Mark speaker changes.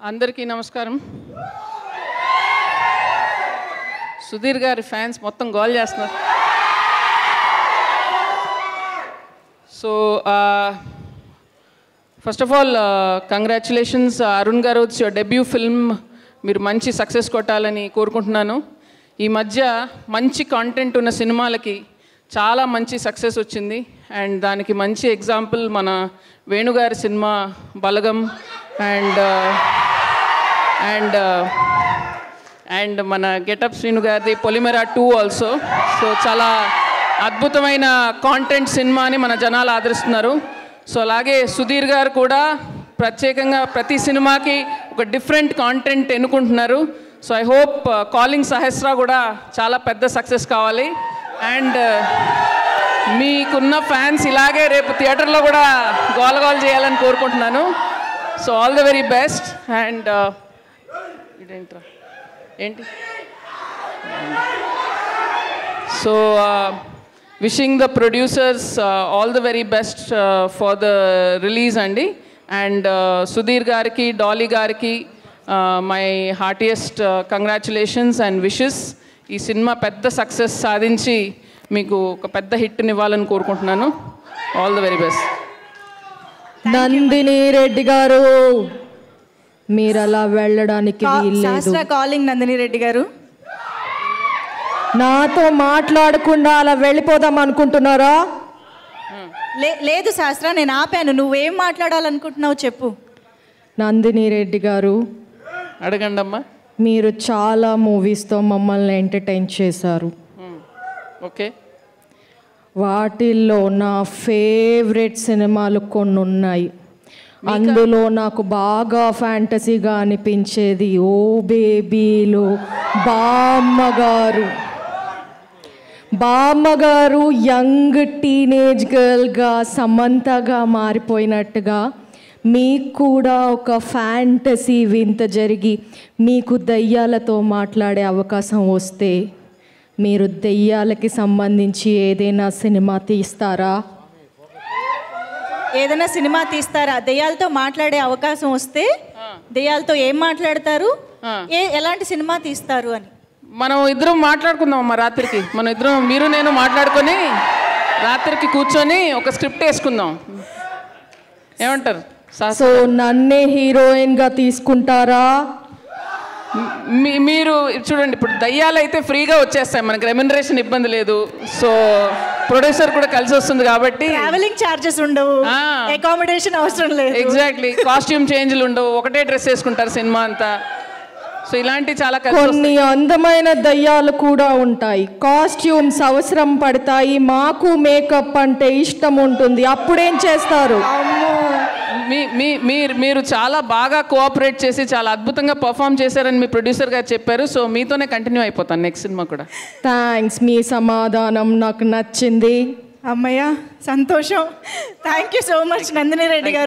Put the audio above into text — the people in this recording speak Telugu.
Speaker 1: అందరికీ నమస్కారం సుధీర్ గారి ఫ్యాన్స్ మొత్తం గోల్ చేస్తున్నారు so first of all congratulations Arun గారు ఇట్స్ యువర్ డెబ్యూ ఫిల్మ్ మీరు మంచి సక్సెస్ కొట్టాలని కోరుకుంటున్నాను ఈ మధ్య మంచి కాంటెంట్ ఉన్న సినిమాలకి చాలా మంచి సక్సెస్ వచ్చింది అండ్ దానికి మంచి ఎగ్జాంపుల్ మన వేణుగారి cinema Balagam and and and మన గెటప్ శ్రీను గారిది పొలిమెరా టూ ఆల్సో సో చాలా అద్భుతమైన కాంటెంట్ సినిమాని మన జనాలు ఆదరిస్తున్నారు సో అలాగే సుధీర్ గారు కూడా ప్రత్యేకంగా ప్రతి సినిమాకి ఒక డిఫరెంట్ కాంటెంట్ ఎన్నుకుంటున్నారు so I hope calling Sahasra కూడా చాలా పెద్ద సక్సెస్ కావాలి అండ్ మీకున్న ఫ్యాన్స్ ఇలాగే రేపు థియేటర్లో కూడా గోల గోల చేయాలని కోరుకుంటున్నాను so all the very best and ఇదేంట్రా ఏంటి so wishing the producers all the very best for the release అండి అండ్ సుధీర్ గారికి డాలీ గారికి my heartiest congratulations and wishes ఈ సినిమా పెద్ద సక్సెస్ సాధించి మీకు ఒక పెద్ద హిట్ని ఇవ్వాలని కోరుకుంటున్నాను all the very best
Speaker 2: Nandini Reddy గారు మీరు అలా వెళ్ళడానికి వీల్లేదు
Speaker 3: శాస్త్ర కాలింగ్ నందిని రెడ్డి గారు
Speaker 2: నాతో మాట్లాడకుండా అలా వెళ్ళిపోదాం అనుకుంటున్నారా
Speaker 3: లే లేదు శాస్త్ర నేను ఆపాను నువ్వేం మాట్లాడాలనుకుంటున్నావు చెప్పు
Speaker 2: నందిని రెడ్డి గారు
Speaker 1: అడగండి అమ్మా
Speaker 2: మీరు చాలా మూవీస్తో మమ్మల్ని ఎంటర్టైన్ చేశారు
Speaker 1: ఓకే
Speaker 2: వాటిల్లో నా ఫేవరెట్ సినిమాలు కొన్ని ఉన్నాయి అందులో నాకు బాగా ఫ్యాంటసీగా అనిపించేది ఓ బేబీలు బామ్మగారు బామ్మగారు యంగ్ టీనేజ్ గర్ల్గా సమంతగా మారిపోయినట్టుగా మీకు కూడా ఒక ఫ్యాంటసీ వింత జరిగి మీకు దయ్యాలతో మాట్లాడే అవకాశం వస్తే మీరు దెయ్యాలకి సంబంధించి ఏదైనా సినిమా తీస్తారా
Speaker 3: ఏదైనా సినిమా తీస్తారా దెయ్యాలతో మాట్లాడే అవకాశం వస్తే దెయ్యాలతో ఏం మాట్లాడతారు ఏ ఎలాంటి సినిమా తీస్తారు అని
Speaker 1: మనం ఇద్దరం మాట్లాడుకుందాం అమ్మా రాత్రికి మనం ఇద్దరం మీరు నేను మాట్లాడుకొని రాత్రికి కూర్చొని ఒక స్క్రిప్ట్ వేసుకుందాం ఏమంటారు సా-
Speaker 2: సో నన్నే హీరోయిన్గా తీసుకుంటారా
Speaker 1: మీ- మీరు చూడండి ఇప్పుడు దయ్యాలు అయితే ఫ్రీగా వచ్చేస్తాయి మనకి రెమ్యునరేషన్ ఇబ్బంది లేదు సో ప్రొడ్యూసర్ కూడా కలిసి వస్తుంది కాబట్టి
Speaker 3: ట్రావెలింగ్ ఛార్జెస్ ఉండవు
Speaker 1: ఆ.
Speaker 3: అకామిడేషన్ అవసరం లేదు
Speaker 1: ఎగ్జాక్ట్లీ కాస్ట్యూమ్ చేంజ్లు ఉండవు ఒకటే డ్రెస్ వేసుకుంటారు సినిమా అంతా సో ఇలాంటి చాలా కలిసి వస్తాయి.
Speaker 2: కొన్ని అందమైన దయ్యాలు కూడా ఉంటాయి కాస్ట్యూమ్స్ అవసరం పడతాయి మాకు మేకప్ అంటే ఇష్టం ఉంటుంది అప్పుడేం చేస్తారు
Speaker 1: మీ మీ మీరు మీరు చాలా బాగా కోఆపరేట్ చేసి చాలా అద్భుతంగా పర్ఫామ్ చేశారని మీ ప్రొడ్యూసర్ గారు చెప్పారు సో మీతోనే కంటిన్యూ అయిపోతాను నెక్స్ట్ సినిమా కూడా
Speaker 2: థ్యాంక్స్ మీ సమాధానం నాకు నచ్చింది
Speaker 3: అమ్మయ్య సంతోషం thank you so much Nandini Reddy గారు